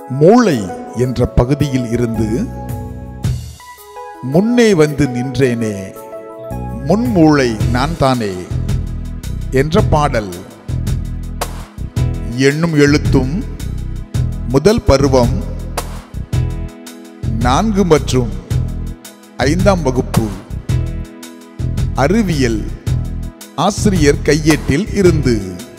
மூளை என்ற பகுதியில் இருந்து முன்னே வந்து நின்றேனே முன்மூளை நான் தானே என்ற பாடல் எண்ணும் எழுத்தும் முதல் பருவம் நான்கு மற்றும் ஐந்தாம் வகுப்பு அறிவியல் ஆசிரியர் கையேட்டில் இருந்து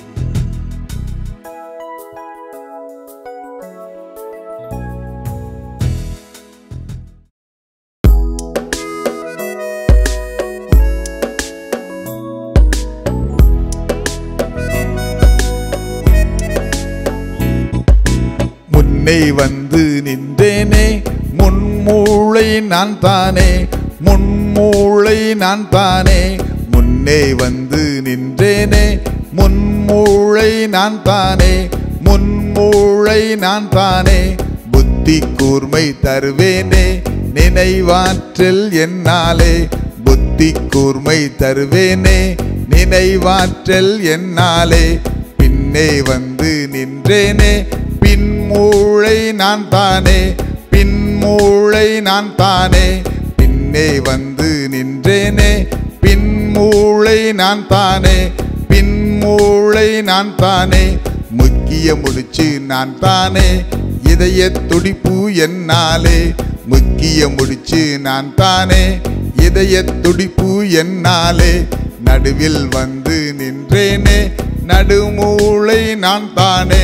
முன்னே வந்து நின்றேனே முன்மூளை நான் தானே முன்மூளை நான் தானே முன்னே வந்து நின்றேனே முன்மூளை நான் தானே முன்மூளை நான் தானே புத்தி கூர்மை தருவேனே நினைவாற்றல் என்னாலே புத்தி கூர்மை தருவேனே நினைவாற்றல் என்னாலே பின்னே வந்து நின்றேனே பின்மூளை நான் தானே பின்மூளை நான் தானே பின்னே வந்து நின்றேனே பின்மூளை நான் தானே பின்மூளை நான் தானே முக்கிய முடிச்சு நான் தானே இதய துடிப்பு என்னாலே முக்கிய முடிச்சு நான் தானே இதய துடிப்பு என்னாலே நடுவில் வந்து நின்றேனே நடுமூளை நான் தானே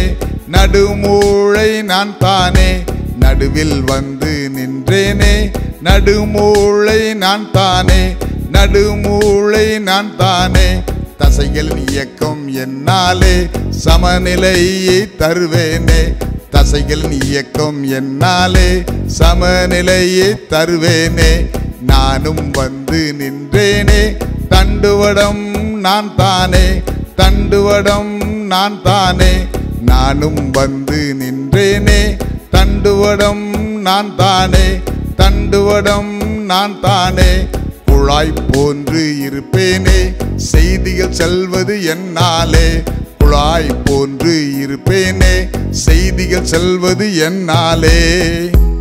நடுமூளை நான் தானே நடுவில் வந்து நின்றேனே நடுமூளை நான் தானே நடுமூளை நான் தானே தசைகள் இயக்கம் என்னாலே சமநிலையை தருவேனே தசைகள் இயக்கம் என்னாலே சமநிலையை தருவேனே நானும் வந்து நின்றேனே தண்டுவடம் நான் தானே தண்டுவடம் நான் தானே நானும் வந்து நின்றேனே தண்டுவடம் நான் தானே தண்டுவடம் நான் தானே குழாய் போன்று இருப்பேனே செய்திகள் செல்வது என்னாலே குழாய் போன்று இருப்பேனே செய்திகள் செல்வது என்னாலே